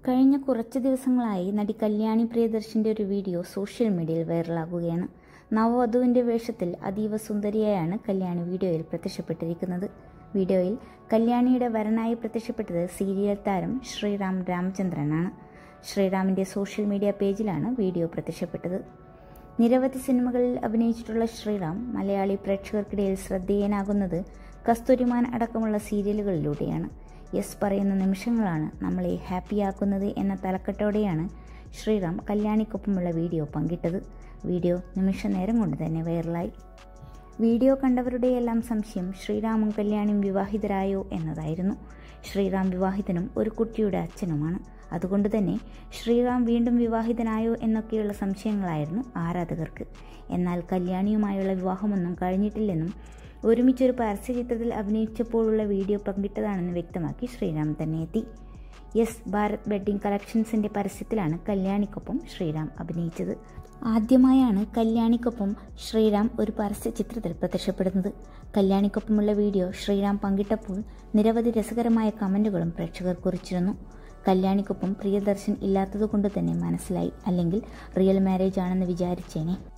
കഴിഞ്ഞ കുറച്ച് ദിവസങ്ങളായി നടി കല്യാണി പ്രിയദർശൻ്റെ ഒരു വീഡിയോ സോഷ്യൽ മീഡിയയിൽ വൈറലാകുകയാണ് നവവധുവിൻ്റെ വേഷത്തിൽ അതീവ സുന്ദരിയായാണ് കല്യാണി വീഡിയോയിൽ പ്രത്യക്ഷപ്പെട്ടിരിക്കുന്നത് വീഡിയോയിൽ കല്യാണിയുടെ വരനായി പ്രത്യക്ഷപ്പെട്ടത് സീരിയൽ താരം ശ്രീറാം രാമചന്ദ്രനാണ് ശ്രീറാമിൻ്റെ സോഷ്യൽ മീഡിയ പേജിലാണ് വീഡിയോ പ്രത്യക്ഷപ്പെട്ടത് നിരവധി സിനിമകളിൽ അഭിനയിച്ചിട്ടുള്ള ശ്രീറാം മലയാളി പ്രേക്ഷകർക്കിടയിൽ ശ്രദ്ധേയനാകുന്നത് കസ്തൂരിമാൻ അടക്കമുള്ള സീരിയലുകളിലൂടെയാണ് യെസ് പറയുന്ന നിമിഷങ്ങളാണ് നമ്മളെ ഹാപ്പിയാക്കുന്നത് എന്ന തലക്കെട്ടോടെയാണ് ശ്രീറാം കല്യാണിക്കൊപ്പമുള്ള വീഡിയോ പങ്കിട്ടത് വീഡിയോ നിമിഷ നേരം കൊണ്ട് തന്നെ വൈറലായി വീഡിയോ കണ്ടവരുടെയെല്ലാം സംശയം ശ്രീറാമും കല്യാണിയും വിവാഹിതരായോ എന്നതായിരുന്നു ശ്രീറാം വിവാഹിതനും ഒരു കുട്ടിയുടെ അച്ഛനുമാണ് അതുകൊണ്ട് തന്നെ ശ്രീറാം വീണ്ടും വിവാഹിതനായോ എന്നൊക്കെയുള്ള സംശയങ്ങളായിരുന്നു ആരാധകർക്ക് എന്നാൽ കല്യാണിയുമായുള്ള വിവാഹമൊന്നും കഴിഞ്ഞിട്ടില്ലെന്നും ഒരുമിച്ചൊരു പരസ്യചിത്രത്തിൽ അഭിനയിച്ചപ്പോഴുള്ള വീഡിയോ പങ്കിട്ടതാണെന്ന് വ്യക്തമാക്കി ശ്രീറാം തന്നെ എത്തി യെസ് ഭാരത് വെഡ്ഡിംഗ് കളക്ഷൻസിൻ്റെ പരസ്യത്തിലാണ് കല്യാണിക്കൊപ്പം ശ്രീറാം അഭിനയിച്ചത് ആദ്യമായാണ് കല്യാണിക്കൊപ്പം ശ്രീറാം ഒരു പരസ്യ ചിത്രത്തിൽ പ്രത്യക്ഷപ്പെടുന്നത് കല്യാണിക്കൊപ്പമുള്ള വീഡിയോ ശ്രീറാം പങ്കിട്ടപ്പോൾ നിരവധി രസകരമായ കമൻറ്റുകളും പ്രേക്ഷകർ കുറിച്ചിരുന്നു കല്യാണിക്കൊപ്പം പ്രിയദർശൻ ഇല്ലാത്തതുകൊണ്ട് തന്നെ മനസ്സിലായി അല്ലെങ്കിൽ റിയൽ മാരേജ് ആണെന്ന് വിചാരിച്ചേനെ